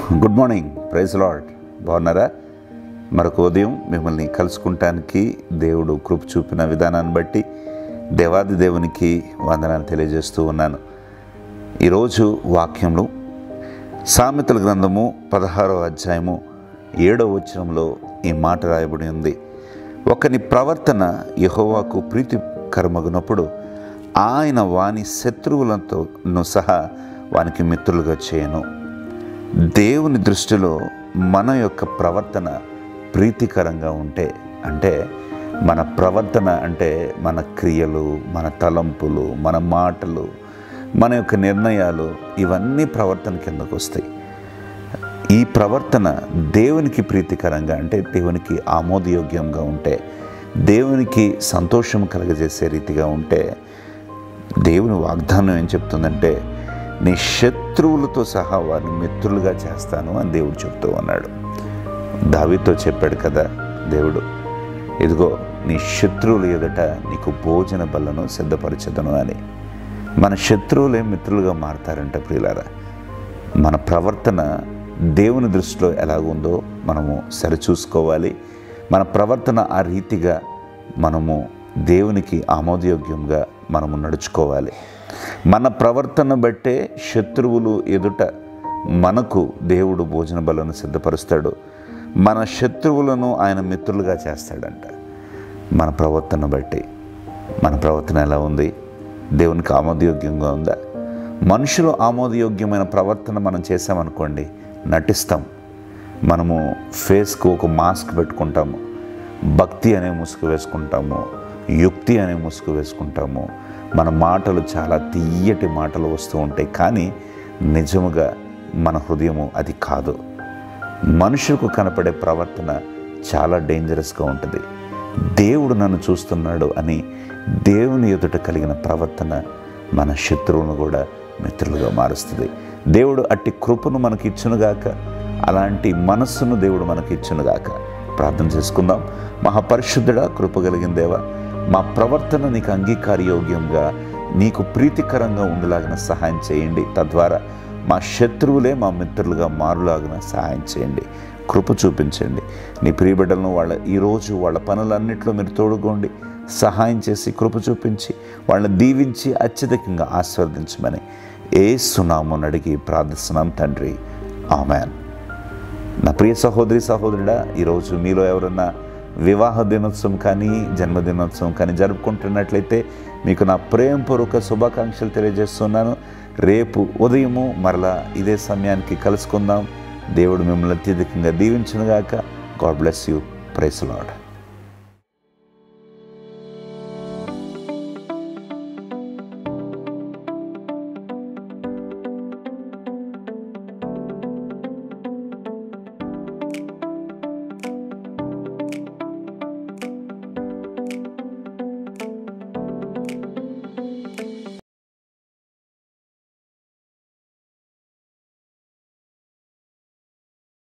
good morning praise lord బాగున్నారా మరొక ఉదయం మిమ్మల్ని కలుసుకుంటానికి దేవుడు కృప చూపిన విధానాన్ని బట్టి దేవాది దేవునికి వందనాలు తెలియజేస్తూ ఉన్నాను ఈరోజు వాక్యంలో సామెతల గ్రంథము పదహారో అధ్యాయము ఏడవ వచనంలో ఈ మాట రాయబడి ఉంది ఒకని ప్రవర్తన యహోవాకు ప్రీతికరమగునప్పుడు ఆయన వాని శత్రువులతో సహా వానికి మిత్రులుగా చేయను దేవుని దృష్టిలో మన యొక్క ప్రవర్తన ప్రీతికరంగా ఉంటే అంటే మన ప్రవర్తన అంటే మన క్రియలు మన తలంపులు మన మాటలు మన యొక్క నిర్ణయాలు ఇవన్నీ ప్రవర్తన కిందకు వస్తాయి ఈ ప్రవర్తన దేవునికి ప్రీతికరంగా అంటే దేవునికి ఆమోదయోగ్యంగా ఉంటే దేవునికి సంతోషం కలగజేసే రీతిగా ఉంటే దేవుని వాగ్దానం ఏం చెప్తుందంటే నీ శత్రువులతో సహా వారిని మిత్రులుగా చేస్తాను అని దేవుడు చెప్తూ ఉన్నాడు దావితో చెప్పాడు కదా దేవుడు ఇదిగో నీ శత్రువులు ఎదుట నీకు భోజన బల్లను సిద్ధపరచదను అని మన శత్రువులే మిత్రులుగా మారతారంట ప్రియులారా మన ప్రవర్తన దేవుని దృష్టిలో ఎలాగుందో మనము సరిచూసుకోవాలి మన ప్రవర్తన ఆ రీతిగా మనము దేవునికి ఆమోదయోగ్యంగా మనము నడుచుకోవాలి మన ప్రవర్తన బట్టే శత్రువులు ఎదుట మనకు దేవుడు భోజన బలను సిద్ధపరుస్తాడు మన శత్రువులను ఆయన మిత్రులుగా చేస్తాడంట మన ప్రవర్తన బట్టి మన ప్రవర్తన ఎలా ఉంది దేవునికి ఆమోదయోగ్యంగా ఉందా మనుషులు ఆమోదయోగ్యమైన ప్రవర్తన మనం చేసామనుకోండి నటిస్తాం మనము ఫేస్కు ఒక మాస్క్ పెట్టుకుంటాము భక్తి అనే ముసుగు వేసుకుంటాము యుక్తి అనే ముసుగు వేసుకుంటాము మన మాటలు చాలా తీయటి మాటలు వస్తూ ఉంటాయి కానీ నిజముగా మన హృదయము అది కాదు మనుషులకు కనపడే ప్రవర్తన చాలా డేంజరస్గా ఉంటుంది దేవుడు నన్ను చూస్తున్నాడు అని దేవుని ఎదుట కలిగిన ప్రవర్తన మన శత్రువును కూడా మిత్రులుగా మారుస్తుంది దేవుడు అట్టి కృపను మనకి ఇచ్చునుగాక అలాంటి మనస్సును దేవుడు మనకి ఇచ్చునుగాక ప్రార్థన చేసుకుందాం మహాపరిశుద్ధుడా కృప కలిగిన దేవా మా ప్రవర్తన నీకు అంగీకారయోగ్యంగా నీకు ప్రీతికరంగా ఉండేలాగిన సహాయం చేయండి తద్వారా మా శత్రువులే మా మిత్రులుగా మారులాగిన సహాయం చేయండి కృప చూపించండి నీ ప్రియబిడ్డలను వాళ్ళ ఈరోజు వాళ్ళ పనులన్నింటిలో మీరు తోడుకోండి సహాయం చేసి కృప చూపించి వాళ్ళని దీవించి అత్యధికంగా ఆస్వాదించమని ఏ సునామని అడిగి ప్రార్థిస్తున్నాం తండ్రి ఆమెన్ నా ప్రియ సహోదరి సహోదరుడా ఈరోజు మీలో ఎవరన్నా వివాహ దినోత్సవం కానీ జన్మదినోత్సవం కానీ జరుపుకుంటున్నట్లయితే మీకు నా ప్రేమపూర్వక శుభాకాంక్షలు తెలియజేస్తున్నాను రేపు ఉదయము మరలా ఇదే సమయానికి కలుసుకుందాం దేవుడు మిమ్మల్ని అత్యధికంగా దీవించునుగాక God bless you praise lord